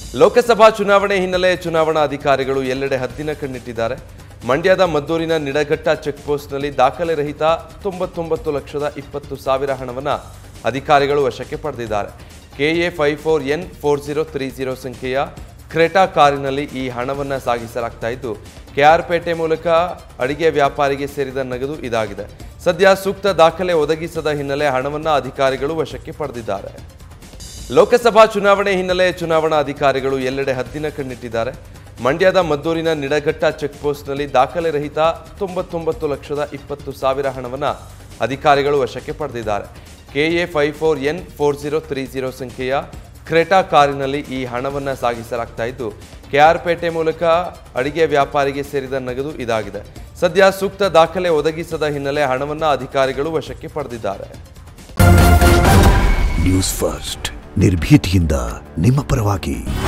ಲೋಕಸಭಾ ಚುನಾವಣೆ ಹಿನ್ನೆಲೆ ಚುನಾವಣಾ ಅಧಿಕಾರಿಗಳು ಎಲ್ಲೆಡೆ ಹದ್ದಿನ ಕಣ್ಣಿಟ್ಟಿದ್ದಾರೆ ಮಂಡ್ಯದ ಮದ್ದೂರಿನ ನಿಡಘಟ್ಟ ಚೆಕ್ಪೋಸ್ಟ್ನಲ್ಲಿ ದಾಖಲೆ ರಹಿತ ತೊಂಬತ್ತೊಂಬತ್ತು ಲಕ್ಷದ ಇಪ್ಪತ್ತು ಸಾವಿರ ಹಣವನ್ನು ಅಧಿಕಾರಿಗಳು ವಶಕ್ಕೆ ಪಡೆದಿದ್ದಾರೆ KA five four N four zero three zero ಸಂಖ್ಯೆಯ ಕ್ರೆಟಾ ಕಾರಿನಲ್ಲಿ ಈ ಹಣವನ್ನು ಸಾಗಿಸಲಾಗ್ತಾ ಇದ್ದು ಕೆಆರ್ಪೇಟೆ ಮೂಲಕ ಅಡಿಗೆ ವ್ಯಾಪಾರಿಗೆ ಸೇರಿದ ನಗದು ಇದಾಗಿದೆ ಸದ್ಯ ಸೂಕ್ತ ದಾಖಲೆ ಒದಗಿಸದ ಹಿನ್ನೆಲೆ ಹಣವನ್ನು ಅಧಿಕಾರಿಗಳು ವಶಕ್ಕೆ ಪಡೆದಿದ್ದಾರೆ ಲೋಕಸಭಾ ಚುನಾವಣೆ ಹಿನ್ನೆಲೆ ಚುನಾವಣಾ ಅಧಿಕಾರಿಗಳು ಎಲ್ಲೆಡೆ ಹದ್ದಿನ ಕಣ್ಣಿಟ್ಟಿದ್ದಾರೆ ಮಂಡ್ಯದ ಮದ್ದೂರಿನ ನಿಡಘಟ್ಟ ಚೆಕ್ಪೋಸ್ಟ್ನಲ್ಲಿ ದಾಖಲೆ ರಹಿತ ತೊಂಬತ್ತೊಂಬತ್ತು ಲಕ್ಷದ ಇಪ್ಪತ್ತು ಸಾವಿರ ಹಣವನ್ನು ಅಧಿಕಾರಿಗಳು ವಶಕ್ಕೆ ಪಡೆದಿದ್ದಾರೆ KA five four N four zero three zero ಸಂಖ್ಯೆಯ ಕ್ರೆಟಾ ಕಾರಿನಲ್ಲಿ ಈ ಹಣವನ್ನು ಸಾಗಿಸಲಾಗ್ತಾ ಇದ್ದು ಕೆಆರ್ಪೇಟೆ ಮೂಲಕ ಅಡಿಗೆ ವ್ಯಾಪಾರಿಗೆ ಸೇರಿದ ನಗದು ಇದಾಗಿದೆ ಸದ್ಯ ಸೂಕ್ತ ದಾಖಲೆ ಒದಗಿಸದ ಹಿನ್ನೆಲೆ ಹಣವನ್ನು ಅಧಿಕಾರಿಗಳು ವಶಕ್ಕೆ ಪಡೆದಿದ್ದಾರೆ ನ್ಯೂಸ್ ಫಸ್ಟ್ ನಿರ್ಭೀತಿಯಿಂದ ನಿಮ್ಮ ಪರವಾಗಿ